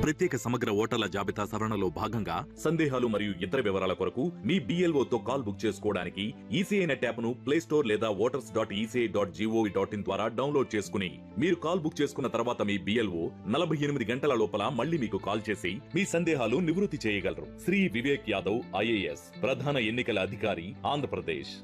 ప్రత్యేక సమగ్ర ఓటర్ల జాబితా సవరణలో భాగంగా సందేహాలు మరియు ఇతర వివరాల కొరకు మీ BLO తో కాల్ బుక్ చేసుకోవడానికి ఈసీఐ నెట్ యాప్ ను ప్లే స్టోర్ లేదా voters dot ECI dot G O V dot in ద్వారా డౌన్లోడ్ చేసుకుని మీరు కాల్ బుక్ చేసుకున్న తర్వాత మీ బిఎల్ఓ నలభై ఎనిమిది గంటల లోపల మళ్ళీ మీకు కాల్ చేసి మీ సందేహాలు నివృత్తి చేయగలరు శ్రీ వివేక్ యాదవ్ ఐఏఎస్ ప్రధాన ఎన్నికల అధికారి ఆంధ్రప్రదేశ్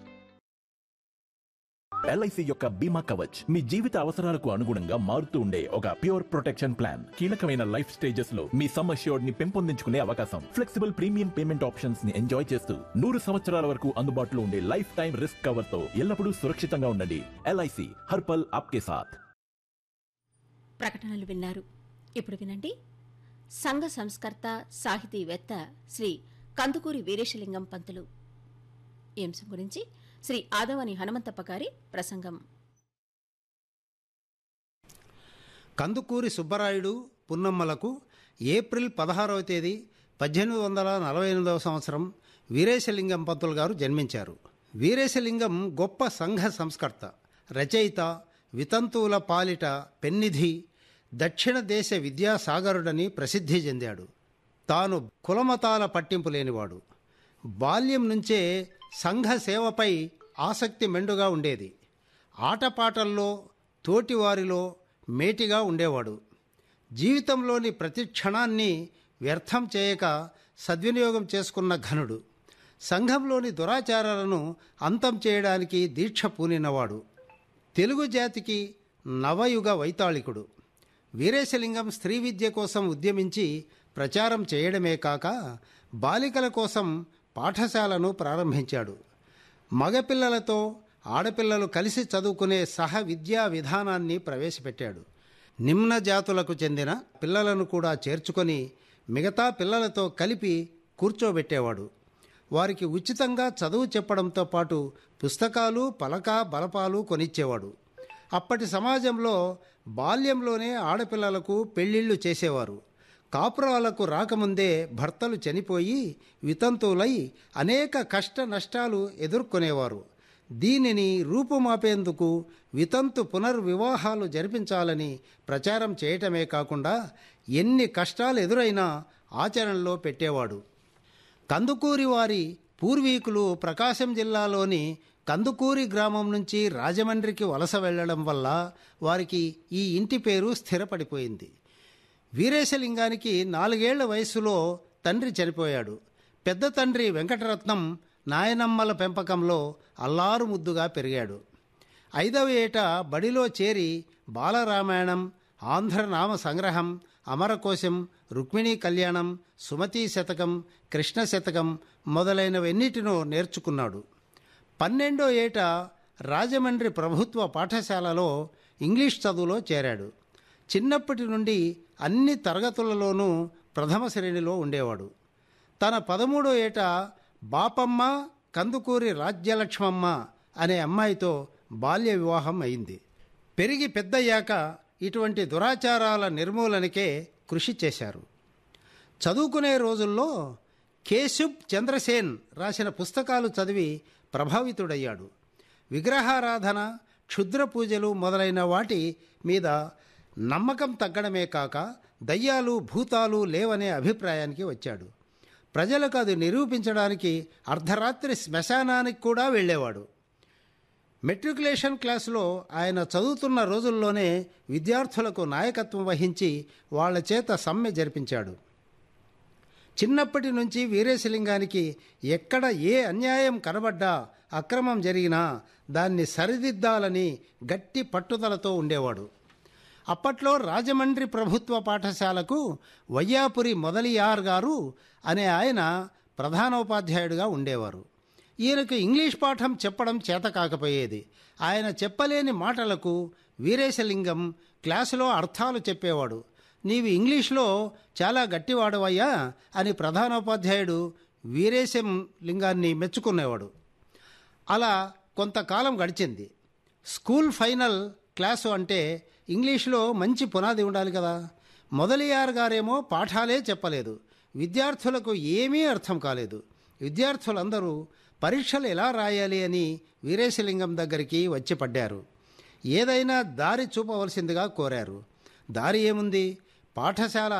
ఎల్ఐసి యొక్క బీమా కవచ్ మీ జీవిత అవసరాలకు అనుగుణంగా మారుతూ ఉండే ఒక ప్యూర్ ప్రొటెక్షన్ ప్లాన్ కీలకమైన లైఫ్ స్టేజెస్ లో మీ సమ్ అష్యూర్డ్ ని పెంపొందించుకునే అవకాశం ఫ్లెక్సిబుల్ ప్రీమియం పేమెంట్ ఆప్షన్స్ ని ఎంజాయ్ చేస్తూ నూరు సంవత్సరాల వరకు అందుబాటులో ఉండే లైఫ్ టైం రిస్క్ కవర్ తో ఎల్లప్పుడూ సురక్షితంగా ఉండండి ఎల్ఐసి హర్పల్ ఆప్కే సాథ్ ప్రకటనలు విన్నారు ఇప్పుడు వినండి సంఘ సంస్కర్త సాహితీవేత్త శ్రీ కందుకూరి వీరేశలింగం పంతులు ఈ అంశం గురించి శ్రీ ఆదవని హనుమంతప్ప గారి ప్రసంగం కందుకూరి సుబ్బరాయుడు పున్నమ్మలకు ఏప్రిల్ పదహారవ తేదీ పద్దెనిమిది వందల నలభై ఎనిమిదవ సంవత్సరం వీరేశలింగం పంతులు గారు జన్మించారు వీరేశలింగం గొప్ప సంఘ సంస్కర్త రచయిత వితంతువుల పాలిట పెన్నిధి దక్షిణ దేశ విద్యాసాగరుడని ప్రసిద్ధి చెందాడు తాను కులమతాల పట్టింపు లేనివాడు బాల్యం నుంచే సంఘ సేవపై ఆసక్తి మెండుగా ఉండేది ఆటపాటల్లో తోటివారిలో మేటిగా ఉండేవాడు జీవితంలోని ప్రతి క్షణాన్ని వ్యర్థం చేయక సద్వినియోగం చేసుకున్న ఘనుడు సంఘంలోని దురాచారాలను అంతం చేయడానికి దీక్ష పూనినవాడు తెలుగు జాతికి నవయుగ వైతాళికుడు వీరేశలింగం స్త్రీ విద్య కోసం ఉద్యమించి ప్రచారం చేయడమే కాక బాలికల కోసం పాఠశాలను ప్రారంభించాడు మగపిల్లలతో ఆడపిల్లలు కలిసి చదువుకునే సహ విద్యా విధానాన్ని ప్రవేశపెట్టాడు నిమ్న జాతులకు చెందిన పిల్లలను కూడా చేర్చుకొని మిగతా పిల్లలతో కలిపి కూర్చోబెట్టేవాడు వారికి ఉచితంగా చదువు చెప్పడంతో పాటు పుస్తకాలు పలక బలపాలు కొనిచ్చేవాడు అప్పటి సమాజంలో బాల్యంలోనే ఆడపిల్లలకు పెళ్లిళ్ళు చేసేవారు కాపురాలకు రాకముందే భర్తలు చనిపోయి వితంతువులై అనేక కష్ట నష్టాలు ఎదుర్కొనేవారు దీనిని రూపుమాపేందుకు వితంతు పునర్వివాహాలు జరిపించాలని ప్రచారం చేయటమే కాకుండా ఎన్ని కష్టాలు ఎదురైనా ఆచరణలో పెట్టేవాడు కందుకూరి వారి పూర్వీకులు ప్రకాశం జిల్లాలోని కందుకూరి గ్రామం నుంచి రాజమండ్రికి వలస వెళ్ళడం వల్ల వారికి ఈ ఇంటి పేరు స్థిరపడిపోయింది వీరేశలింగానికి నాలుగేళ్ల వయస్సులో తండ్రి చనిపోయాడు పెద్ద తండ్రి వెంకటరత్నం నాయనమ్మల పెంపకంలో అల్లారు ముద్దుగా పెరిగాడు ఐదవ ఏట బడిలో చేరి బాలరామాయణం ఆంధ్రనామ సంగ్రహం అమరకోశం రుక్మిణీ కళ్యాణం సుమతీ శతకం కృష్ణ శతకం మొదలైనవన్నిటినో నేర్చుకున్నాడు పన్నెండో ఏట రాజమండ్రి ప్రభుత్వ పాఠశాలలో ఇంగ్లీష్ చదువులో చేరాడు చిన్నప్పటి నుండి అన్ని తరగతులలోనూ ప్రథమ శ్రేణిలో ఉండేవాడు తన పదమూడో ఏట బాపమ్మ కందుకూరి రాజ్యలక్ష్మమ్మ అనే అమ్మాయితో బాల్య వివాహం అయింది పెరిగి పెద్దయ్యాక ఇటువంటి దురాచారాల నిర్మూలనకే కృషి చేశారు చదువుకునే రోజుల్లో కేశుబ్ చంద్రసేన్ రాసిన పుస్తకాలు చదివి ప్రభావితుడయ్యాడు విగ్రహారాధన క్షుద్ర పూజలు మొదలైన వాటి మీద నమ్మకం తగ్గడమే కాక దయ్యాలు భూతాలు లేవనే అభిప్రాయానికి వచ్చాడు ప్రజలకు అది నిరూపించడానికి అర్ధరాత్రి శ్మశానానికి కూడా వెళ్ళేవాడు మెట్రికులేషన్ క్లాసులో ఆయన చదువుతున్న రోజుల్లోనే విద్యార్థులకు నాయకత్వం వహించి వాళ్ళ చేత సమ్మె జరిపించాడు చిన్నప్పటి నుంచి వీరేశలింగానికి ఎక్కడ ఏ అన్యాయం కనబడ్డా అక్రమం జరిగినా దాన్ని సరిదిద్దాలని గట్టి పట్టుదలతో ఉండేవాడు అప్పట్లో రాజమండ్రి ప్రభుత్వ పాఠశాలకు వయ్యాపురి మొదలియార్ గారు అనే ఆయన ప్రధానోపాధ్యాయుడిగా ఉండేవారు ఈయనకు ఇంగ్లీష్ పాఠం చెప్పడం చేత కాకపోయేది ఆయన చెప్పలేని మాటలకు వీరేశలింగం క్లాసులో అర్థాలు చెప్పేవాడు నీవు ఇంగ్లీష్లో చాలా గట్టివాడవయ్యా అని ప్రధానోపాధ్యాయుడు వీరేశం లింగాన్ని మెచ్చుకునేవాడు అలా కొంతకాలం గడిచింది స్కూల్ ఫైనల్ క్లాసు అంటే ఇంగ్లీష్లో మంచి పునాది ఉండాలి కదా మొదలియార్ గారేమో పాఠాలే చెప్పలేదు విద్యార్థులకు ఏమీ అర్థం కాలేదు విద్యార్థులందరూ పరీక్షలు ఎలా రాయాలి అని వీరేశలింగం దగ్గరికి వచ్చి పడ్డారు ఏదైనా దారి చూపవలసిందిగా కోరారు దారి ఏముంది పాఠశాల